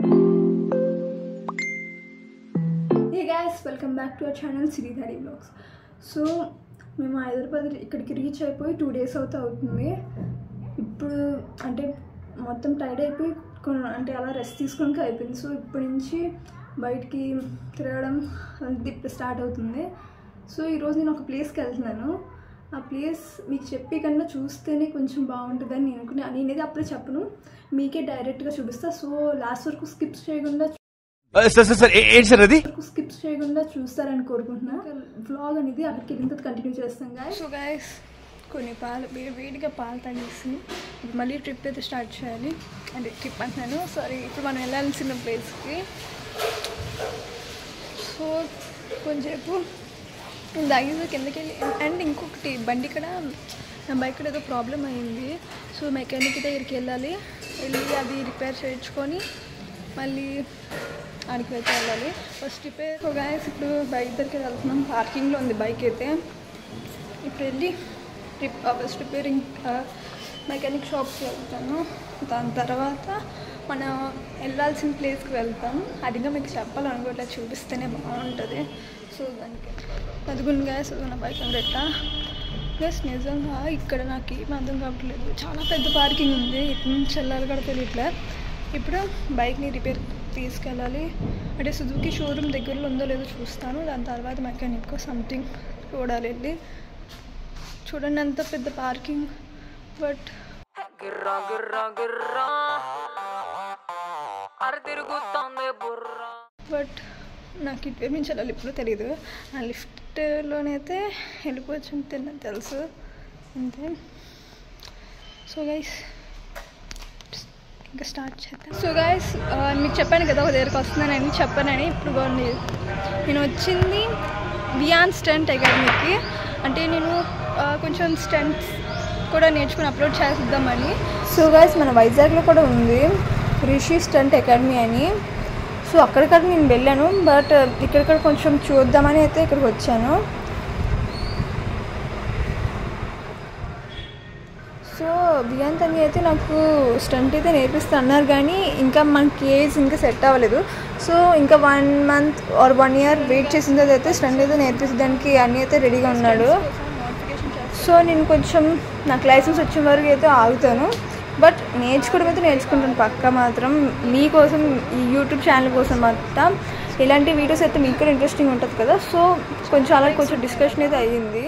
hey guys welcome back to our channel Sridhari blogs so మేము హైదరాబాద్ ఇక్కడికి reach అయిపోయి two days అవుతా అవుతుంది ఇప్పుడు అంటే మొత్తం టైర్డ్ అయిపోయి కొన్- అంటే అలా రెస్ట్ తీసుకొని అయిపోయింది సో ఇప్పటి నుంచి బయటికి తిరగడం అది ఇప్పుడు స్టార్ట్ అవుతుంది సో ఈరోజు నేను ఒక ప్లేస్కి వెళ్తున్నాను ఆ ప్లేస్ మీకు చెప్పే కన్నా చూస్తేనే కొంచెం బాగుంటుందని నేను అనుకునే నేనేది అప్పుడే చెప్పను మీకే డైరెక్ట్గా చూపిస్తా సో లాస్ట్ వరకు స్కిప్స్ చేయకుండా సార్ సార్ సార్ ఏ- ఏంటి సార్ అది వరకు స్కిప్స్ చేయకుండా చూస్తారని కోరుకుంటున్నా వ్లాగ్ అనేది అక్కడికి వెళ్ళిన తర్వాత కంటిన్యూ చేస్తాం గాయస్ సో గాయస్ కొన్ని పాలు వేడి వేడిగా పాలు తాగేసి ఇప్పుడు మళ్ళీ ట్రిప్ అయితే స్టార్ట్ చేయాలి అంటే ట్రిప్ అంటున్నాను సారీ ఇప్పుడు మనం వెళ్ళాల్సిన ప్లేస్కి సో కొంచెంసేపు తాగేసి కిందకి వెళ్ళి అండ్ ఇంకొకటి బండి ఇక్కడ నా బైక్ ఏదో ప్రాబ్లం అయింది సో మెకానిక్ దగ్గరికి వెళ్ళాలి వెళ్ళి అది రిపేర్ చేయించుకొని మళ్ళీ ఆడికి అయితే వెళ్ళాలి ఫస్ట్ రిపేర్ సో గాయస్ ఇప్పుడు బైక్ దగ్గరికి వెళ్తున్నాం పార్కింగ్లో ఉంది బైక్ అయితే ఇప్పుడు వెళ్ళి రిప్ ఫస్ట్ రిపేరింగ్ మెకానిక్ షాప్కి వెళ్తాను దాని తర్వాత మనం వెళ్ళాల్సిన ప్లేస్కి వెళ్తాం అదిగా మీకు చెప్పాలనుకోవట్లేదు చూపిస్తేనే బాగుంటుంది సో దానికి అదిగుంది గ్యాస్ నా బైక్ అంగట్ట ప్లస్ నిజంగా ఇక్కడ నాకు ఏం అర్థం కావట్లేదు చాలా పెద్ద పార్కింగ్ ఉంది ఇటు నుంచి వెళ్ళాలి కూడా తెలియట్లే ఇప్పుడు బైక్ని రిపేర్ తీసుకెళ్ళాలి అంటే సుజుకి షోరూమ్ దగ్గరలో ఉందో లేదో చూస్తాను దాని తర్వాత మెకానిక్ సంథింగ్ చూడాలి వెళ్ళి చూడండి ఎంత పెద్ద పార్కింగ్ బట్ గిర్రా గిర్రా గిర్రా అర తిరుగుతోంది బుర్రా బట్ నాకు ఇటువైపు నుంచి వెళ్ళాలి ఇప్పుడు తెలియదు ఆ లిఫ్ట్లోనైతే వెళ్ళిపోవచ్చు అంతే నాకు తెలుసు అంతే సో గైస్ ఇంకా స్టార్ట్ చేద్దాం సో గైస్ మీకు చెప్పాను కదా ఒక దగ్గరికి వస్తున్నానని చెప్పానని ఇప్పుడు బాగుంది నేను వచ్చింది బియాన్ స్టంట్ అకాడమీకి అంటే నేను ఆ, కొంచెం స్టంట్స్ కూడా నేర్చుకుని అప్లోడ్ చేద్దామని సో గైస్ మన వైజాగ్లో కూడా ఉంది రిషి స్టంట్ అకాడమీ అని సో అక్కడిక్కడ నేను వెళ్ళాను బట్ ఇక్కడ కొంచెం చూద్దామని అయితే ఇక్కడికి వచ్చాను సో బియాంత్ అని అయితే నాకు స్టంట్ అయితే నేర్పిస్తా అన్నారు కానీ ఇంకా మనకి ఏజ్ ఇంకా సెట్ అవ్వలేదు సో ఇంకా one month or one year wait చేసిన తర్వాత అయితే స్టంట్ అయితే నేర్పించడానికి అన్నీ అయితే రెడీగా ఉన్నాడు సో నేను కొంచెం నాకు లైసెన్స్ వచ్చిన వరకు అయితే ఆగుతాను బట్ నేర్చుకోవడం అయితే నేర్చుకుంటాను పక్క మాత్రం మీకోసం ఈ యూట్యూబ్ ఛానల్ కోసం మొత్తం ఇలాంటి వీడియోస్ అయితే మీకు కూడా ఇంట్రెస్టింగ్ ఉంటుంది కదా సో కొంచెం అలా కొంచెం డిస్కషన్ అయితే అయ్యింది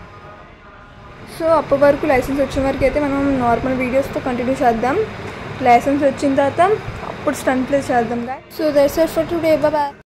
సో అప్పటి వరకు లైసెన్స్ వచ్చిన వరకు అయితే మనం నార్మల్ వీడియోస్తో కంటిన్యూ చేద్దాం లైసెన్స్ వచ్చిన తర్వాత అప్పుడు స్టంట్ ప్లేస్ చేద్దాం so that's for today bye